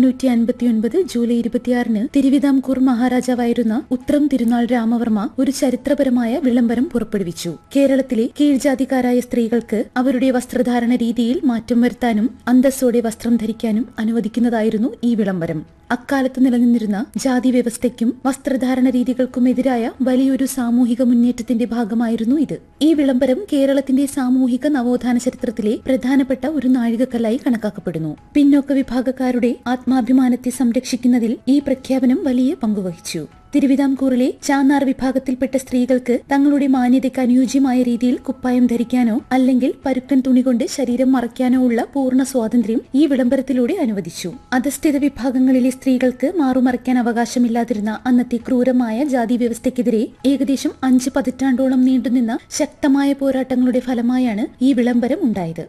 എണ്ണൂറ്റി അൻപത്തിയൊൻപത് ജൂലൈ ഇരുപത്തിയാറിന് തിരുവിതാംകൂർ മഹാരാജാവായിരുന്ന ഉത്രം തിരുനാൾ രാമവർമ്മ ഒരു ചരിത്രപരമായ വിളംബരം പുറപ്പെടുവിച്ചു കേരളത്തിലെ കീഴ്ജാതിക്കാരായ സ്ത്രീകൾക്ക് അവരുടെ വസ്ത്രധാരണ രീതിയിൽ മാറ്റം വരുത്താനും അന്തസ്സോടെ വസ്ത്രം ധരിക്കാനും അനുവദിക്കുന്നതായിരുന്നു ഈ വിളംബരം അക്കാലത്ത് നിലനിന്നിരുന്ന ജാതി വ്യവസ്ഥയ്ക്കും വസ്ത്രധാരണ രീതികൾക്കുമെതിരായ വലിയൊരു സാമൂഹിക മുന്നേറ്റത്തിന്റെ ഭാഗമായിരുന്നു ഇത് ഈ വിളംബരം കേരളത്തിന്റെ സാമൂഹിക നവോത്ഥാന ചരിത്രത്തിലെ പ്രധാനപ്പെട്ട ഒരു നാഴികക്കല്ലായി കണക്കാക്കപ്പെടുന്നു പിന്നോക്ക വിഭാഗക്കാരുടെ ആത്മാഭിമാനത്തെ സംരക്ഷിക്കുന്നതിൽ ഈ പ്രഖ്യാപനം വലിയ പങ്കുവഹിച്ചു തിരുവിതാംകൂറിലെ ചാന്നാർ വിഭാഗത്തിൽപ്പെട്ട സ്ത്രീകൾക്ക് തങ്ങളുടെ മാന്യതയ്ക്ക് അനുയോജ്യമായ രീതിയിൽ കുപ്പായം ധരിക്കാനോ അല്ലെങ്കിൽ പരുക്കൻ തുണി കൊണ്ട് ശരീരം മറയ്ക്കാനോ ഉള്ള പൂർണ്ണ സ്വാതന്ത്ര്യം ഈ വിളംബരത്തിലൂടെ അനുവദിച്ചു അധസ്ഥിത വിഭാഗങ്ങളിലെ സ്ത്രീകൾക്ക് മാറുമറയ്ക്കാൻ അവകാശമില്ലാതിരുന്ന അന്നത്തെ ക്രൂരമായ ജാതി വ്യവസ്ഥയ്ക്കെതിരെ ഏകദേശം അഞ്ച് പതിറ്റാണ്ടോളം നീണ്ടുനിന്ന ശക്തമായ പോരാട്ടങ്ങളുടെ ഫലമായാണ് ഈ വിളംബരം ഉണ്ടായത്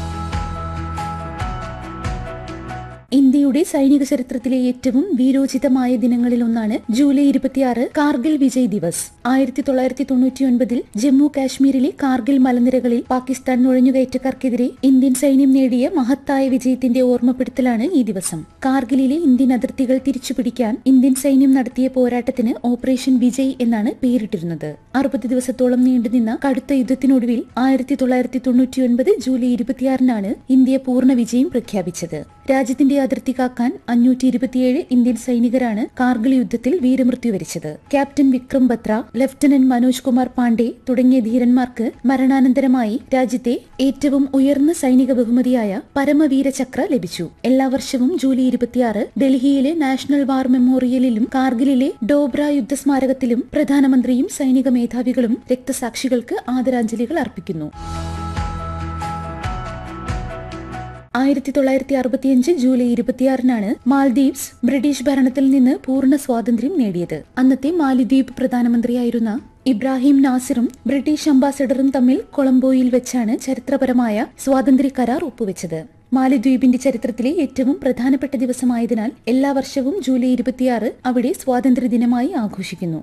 ഇന്ത്യയുടെ സൈനിക ചരിത്രത്തിലെ ഏറ്റവും വീരോചിതമായ ദിനങ്ങളിലൊന്നാണ് ജൂലൈ ഇരുപത്തിയാറ് കാർഗിൽ വിജയ് ദിവസ് ആയിരത്തി തൊള്ളായിരത്തി തൊണ്ണൂറ്റിയൊൻപതിൽ ജമ്മു കാശ്മീരിലെ കാർഗിൽ മലനിരകളിൽ പാകിസ്ഥാൻ നുഴഞ്ഞുകയറ്റക്കാർക്കെതിരെ ഇന്ത്യൻ സൈന്യം നേടിയ മഹത്തായ വിജയത്തിന്റെ ഓർമ്മപ്പെടുത്തലാണ് ഈ ദിവസം കാർഗിലിലെ ഇന്ത്യൻ അതിർത്തികൾ തിരിച്ചുപിടിക്കാൻ ഇന്ത്യൻ സൈന്യം നടത്തിയ പോരാട്ടത്തിന് ഓപ്പറേഷൻ വിജയ് എന്നാണ് പേരിട്ടിരുന്നത് അറുപത് ദിവസത്തോളം നീണ്ടുനിന്ന കടുത്ത യുദ്ധത്തിനൊടുവിൽ ആയിരത്തി തൊള്ളായിരത്തി തൊണ്ണൂറ്റിയൊൻപത് ജൂലൈ ഇരുപത്തിയാറിനാണ് ഇന്ത്യ പൂർണ്ണ വിജയം പ്രഖ്യാപിച്ചത് രാജ്യത്തിന്റെ അതിർത്തി കാക്കാൻ അഞ്ഞൂറ്റി ഇരുപത്തിയേഴ് ഇന്ത്യൻ സൈനികരാണ് കാർഗിൽ യുദ്ധത്തിൽ വീരമൃത്യു വരിച്ചത് ക്യാപ്റ്റൻ വിക്രം ബത്ര ലഫ്റ്റനന്റ് മനോജ് കുമാർ പാണ്ഡെ തുടങ്ങിയ ധീരന്മാർക്ക് മരണാനന്തരമായി രാജ്യത്തെ ഏറ്റവും ഉയർന്ന സൈനിക ബഹുമതിയായ പരമവീര ചക്ര ലഭിച്ചു എല്ലാ വർഷവും ജൂലൈ ഇരുപത്തിയാറ് ഡൽഹിയിലെ നാഷണൽ വാർ മെമ്മോറിയലിലും കാർഗിലിലെ ഡോബ്ര യുദ്ധസ്മാരകത്തിലും പ്രധാനമന്ത്രിയും സൈനിക മേധാവികളും രക്തസാക്ഷികൾക്ക് ആദരാഞ്ജലികൾ അർപ്പിക്കുന്നു ആയിരത്തി തൊള്ളായിരത്തി അറുപത്തിയഞ്ച് ജൂലൈ ഇരുപത്തിയാറിനാണ് മാൽദീവ്സ് ബ്രിട്ടീഷ് ഭരണത്തിൽ നിന്ന് പൂർണ്ണ സ്വാതന്ത്ര്യം നേടിയത് അന്നത്തെ മാലിദ്വീപ് പ്രധാനമന്ത്രിയായിരുന്ന ഇബ്രാഹിം നാസിറും ബ്രിട്ടീഷ് അംബാസഡറും തമ്മിൽ കൊളംബോയിൽ വെച്ചാണ് ചരിത്രപരമായ സ്വാതന്ത്ര്യ കരാർ ഒപ്പുവെച്ചത് മാലിദ്വീപിന്റെ ചരിത്രത്തിലെ ഏറ്റവും പ്രധാനപ്പെട്ട ദിവസമായതിനാൽ എല്ലാ വർഷവും ജൂലൈ ഇരുപത്തിയാറ് അവിടെ സ്വാതന്ത്ര്യദിനമായി ആഘോഷിക്കുന്നു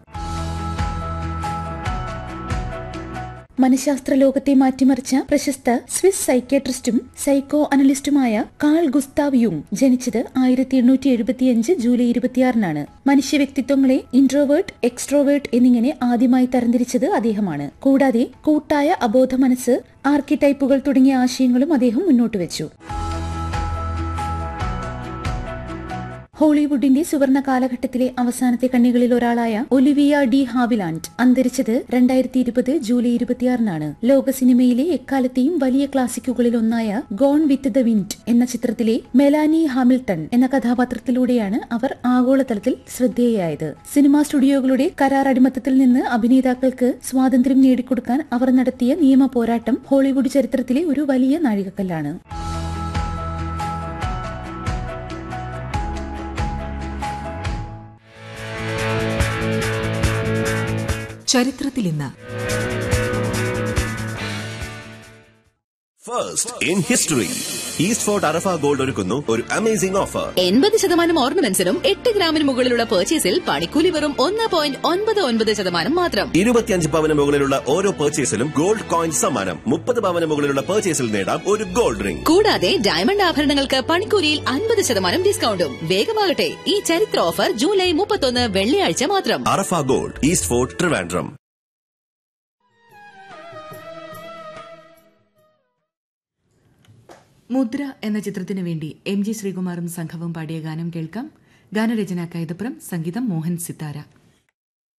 മനഃശാസ്ത്ര ലോകത്തെ മാറ്റിമറിച്ച പ്രശസ്ത സ്വിസ് സൈക്യാട്രിസ്റ്റും സൈക്കോ അനലിസ്റ്റുമായ കാൾ ഗുസ്താവ് യുങ് ജനിച്ചത് ആയിരത്തി എണ്ണൂറ്റി എഴുപത്തിയഞ്ച് ജൂലൈ ഇരുപത്തിയാറിനാണ് മനുഷ്യ വ്യക്തിത്വങ്ങളെ ഇൻട്രോവേർട്ട് എക്സ്ട്രോവേർട്ട് എന്നിങ്ങനെ ആദ്യമായി തരംതിരിച്ചത് അദ്ദേഹമാണ് കൂടാതെ കൂട്ടായ അബോധ മനസ്സ് ആർക്കിടൈപ്പുകൾ തുടങ്ങിയ ആശയങ്ങളും അദ്ദേഹം മുന്നോട്ട് വെച്ചു ഹോളിവുഡിന്റെ സുവർണ കാലഘട്ടത്തിലെ അവസാനത്തെ കണ്ണികളിൽ ഒരാളായ ഒലിവിയ ഡി ഹാവിലാൻഡ് അന്തരിച്ചത് രണ്ടായിരത്തി ഇരുപത് ജൂലൈ ഇരുപത്തിയാറിനാണ് ലോക സിനിമയിലെ എക്കാലത്തെയും വലിയ ക്ലാസിക്കുകളിൽ ഒന്നായ ഗോൺ വിത്ത് ദ വിൻഡ് എന്ന ചിത്രത്തിലെ മെലാനി ഹാമിൽട്ടൺ എന്ന കഥാപാത്രത്തിലൂടെയാണ് അവർ ആഗോളതലത്തിൽ ശ്രദ്ധേയായത് സിനിമാ സ്റ്റുഡിയോകളുടെ കരാർ അടിമത്തത്തിൽ നിന്ന് അഭിനേതാക്കൾക്ക് സ്വാതന്ത്ര്യം നേടിക്കൊടുക്കാൻ അവർ നടത്തിയ നിയമ പോരാട്ടം ഹോളിവുഡ് ചരിത്രത്തിലെ ഒരു വലിയ നാഴികക്കല്ലാണ് ചരിത്രത്തിൽ ഇന്ന് first in history East Fort Arafa gold ഒരുക്കുന്നു ഒരു അമേസിംഗ് ഓഫർ എൺപത് ശതമാനം ഓർണമെന്റ്സിനും എട്ട് ഗ്രാമിന് മുകളിലുള്ള പർച്ചേസിൽ പണിക്കൂലി വെറും ഒന്ന് പോയിന്റ് ഒൻപത് ഒൻപത് ശതമാനം മാത്രം ഇരുപത്തിയഞ്ച് പവന് മുകളിലുള്ള ഓരോ പർച്ചേസിലും ഗോൾഡ് കോയിൻ സമ്മാനം മുപ്പത് പവന് മുകളിലുള്ള പർച്ചേസിൽ നേടാം ഒരു ഗോൾഡ് റിംഗ് കൂടാതെ ഡയമണ്ട് ആഭരണങ്ങൾക്ക് പണിക്കൂലിയിൽ അൻപത് ശതമാനം ഡിസ്കൗണ്ടും വേഗമാകട്ടെ ഈ ചരിത്ര ഓഫർ ജൂലൈ മുപ്പത്തൊന്ന് വെള്ളിയാഴ്ച മാത്രം Arafa gold East Fort Trivandrum Mudra എന്ന ചിത്രത്തിനു വേണ്ടി എം ജി ശ്രീകുമാറും സംഘവും പാടിയ ഗാനം കേൾക്കാം ഗാനരചന കൈതപ്രം സംഗീതം മോഹൻ സിത്താര